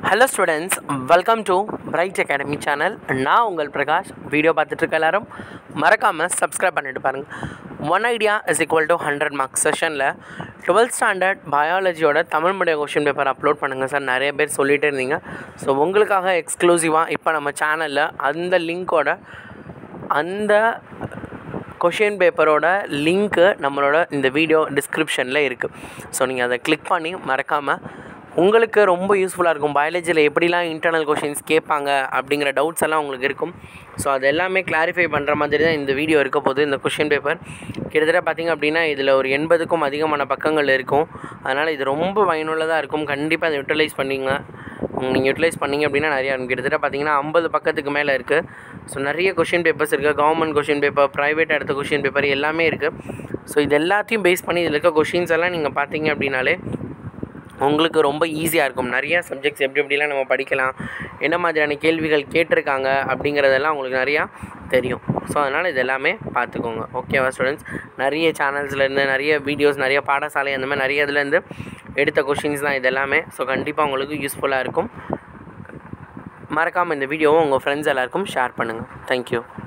hello students welcome to Bright Academy channel நான் உங்கள் Prakash video பார்த்துட்ருக்க எல்லாரும் மறக்காமல் சப்ஸ்கிரைப் பண்ணிட்டு பாருங்கள் one idea is equal to hundred marks செஷனில் டுவெல்த் ஸ்டாண்டர்ட் பயாலஜியோட Tamil medium question paper upload பண்ணுங்கள் சார் நிறைய பேர் சொல்லிகிட்டே இருந்தீங்க ஸோ உங்களுக்காக எக்ஸ்க்ளூசிவாக இப்போ நம்ம சேனலில் அந்த லிங்க்கோட அந்த கொஷின் பேப்பரோட லிங்க்கு நம்மளோட இந்த வீடியோ டிஸ்கிரிப்ஷனில் இருக்குது ஸோ நீங்கள் அதை கிளிக் பண்ணி மறக்காமல் உங்களுக்கு ரொம்ப யூஸ்ஃபுல்லாக இருக்கும் பயாலஜியில் எப்படிலாம் இன்டர்னல் கொஷின்ஸ் கேட்பாங்க அப்படிங்கிற டவுட்ஸ் எல்லாம் உங்களுக்கு இருக்கும் ஸோ அது எல்லாமே கிளாரிஃபை பண்ணுற மாதிரி தான் இந்த வீடியோ இருக்க போகுது இந்த கொஷின் பேப்பர் கிட்டத்தட்ட பார்த்திங்க அப்படின்னா இதில் ஒரு எண்பதுக்கும் அதிகமான பக்கங்கள் இருக்கும் அதனால் இது ரொம்ப பயனுள்ளதாக இருக்கும் கண்டிப்பாக அதை யூட்டிலைஸ் பண்ணிங்க நீங்கள் யூட்டிலைஸ் பண்ணிங்க அப்படின்னா நிறையா இருக்கும் கிட்டத்தட்ட பார்த்தீங்கன்னா ஐம்பது பக்கத்துக்கு மேலே இருக்குது ஸோ நிறைய கொஷின் பேப்பர்ஸ் இருக்குது கவர்மெண்ட் கொஷின் பேப்பர் ப்ரைவேட் எடுத்த கொஷின் பேப்பர் எல்லாமே இருக்குது ஸோ இது எல்லாத்தையும் பேஸ் பண்ணி இதில் இருக்க கொஷின்ஸ் எல்லாம் நீங்கள் பார்த்தீங்க அப்படின்னாலே உங்களுக்கு ரொம்ப ஈஸியாக இருக்கும் நிறையா சப்ஜெக்ட்ஸ் எப்படி எப்படிலாம் நம்ம படிக்கலாம் என்ன மாதிரியான கேள்விகள் கேட்டிருக்காங்க அப்படிங்கிறதெல்லாம் உங்களுக்கு நிறையா தெரியும் ஸோ அதனால் இது எல்லாமே பார்த்துக்கோங்க ஓகேவா ஸ்டூடெண்ட்ஸ் நிறைய சேனல்ஸ்லேருந்து நிறைய வீடியோஸ் நிறைய பாடசாலை அந்த மாதிரி நிறைய இதுலேருந்து எடுத்த கொஷின்ஸ் தான் இது எல்லாமே ஸோ கண்டிப்பாக உங்களுக்கு யூஸ்ஃபுல்லாக இருக்கும் மறக்காமல் இந்த வீடியோவும் உங்கள் ஃப்ரெண்ட்ஸ் எல்லாருக்கும் ஷேர் பண்ணுங்கள் தேங்க்யூ